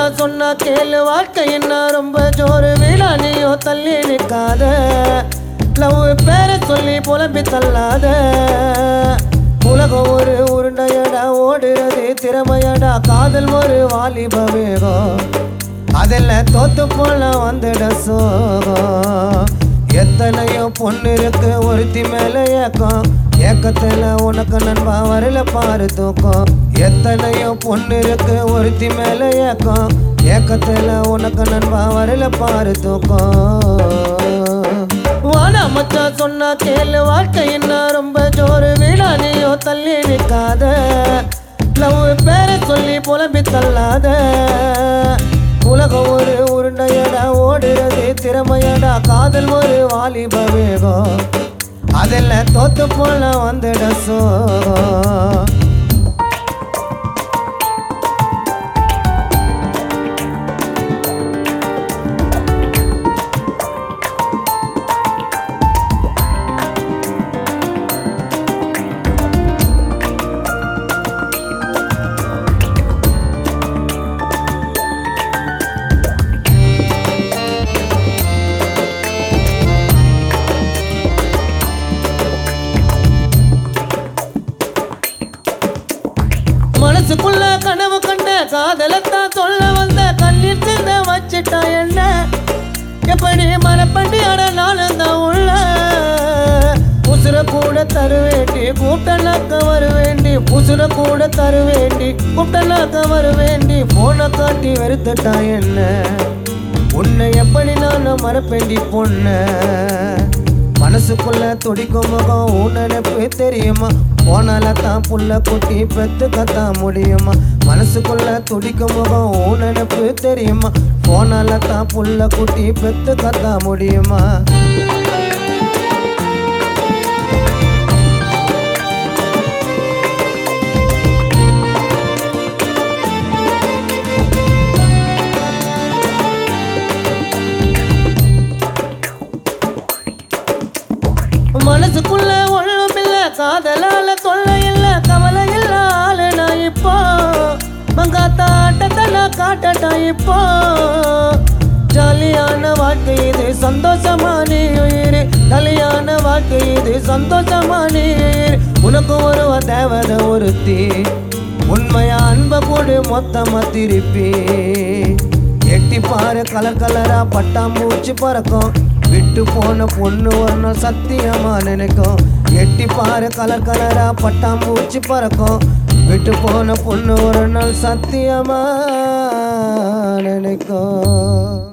மச்சான் சொன்னா கேளு வாழ்க்கை என்ன ரொம்ப ஜோறு வீணா நீயோ தள்ளி நிற்காத லவ் பேரை சொல்லி புலம்பி தள்ளாத உலகம் ஒரு உருண்டையடா ஓடுறது திறமையடா காதல் ஒரு வாலிப வேகம் அதில் தோத்து போல வந்துட சோகம் எத்தனையோ பொண்ணு இருக்கு ஒருத்தி மேல ஏக்கம் ஏக்கத்துல உனக்கு நண்பா வரல பாரு தூக்கம் எத்தனையோ பொண்ணு இருக்கு ஒருத்தி மேல ஏக்கம் ஏக்கத்துல உனக்கு நண்பா வரல பாரு தூக்கம் வாடா மச்சான் சொன்னா கேளு வாழ்க்கை என்ன ரொம்ப ஜோறு வீணா நீயோ தள்ளி நிற்காத லவ் பேரை சொல்லி புலம்பி தள்ளாத உலகம் ஒரு உருண்டையடா ஓடுறது திறமையடா காதல் ஒரு வாலிப வேகம் அதில் தோத்து போல வந்துட சோகம் மனசுக்குள்ள கனவு கண்ட காதலத்தான் சொல்ல வந்த கண்ணீர் சிந்த வச்சிட்டா என்ன எப்படி மரப்பண்டி அட நானும் தான் உள்ள உசுர கூட தருவேண்டி கூட்டலாக்க வருவேண்டி உசுர கூட தருவேண்டி கூட்டலாக்க வருவேண்டி போன காட்டி வெறுத்துட்டா என்ன உன்னை எப்படி நானும் மறப்பேண்டி பொண்ண மனசுக்குள்ள துடிக்கும் முகம் உன் நினைப்பு தெரியுமா போனால தான் புள்ள குட்டி பெத்து கத்த முடியுமா மனசுக்குள்ள துடிக்கும் முகம் உன் நினைப்பு தெரியுமா போனால தான் புள்ள குட்டி பெத்து கத்த முடியுமா மனசுக்குள்ள ஒண்ணும் இல்ல காதலால தொல்லை இல்ல கவலை இல்ல ஆளு நான் இப்போ மங்காத்தா ஆட்டத்தை நான் காட்டட்டா இப்போ ஜாலியான வாழ்க்கை இது சந்தோஷமா நீ உயிர் ஜாலியான வாழ்க்கை இது சந்தோஷமா நீ உயிர் உனக்கு ஒரு தேவதை ஒருத்தி உண்மையா அன்ப கூடு மொத்தமா திருப்பி எட்டி பாரு கலர் கலரா பட்டாம்பூச்சி பறக்கும் விட்டு போன பொண்ணு வரணும் சத்தியமா நினைக்கும் எட்டி பாரு கலர் கலரா பட்டாம்பூச்சி பறக்கும் விட்டு போன பொண்ணு ஒரு நாள் சத்தியமா நினைக்கும்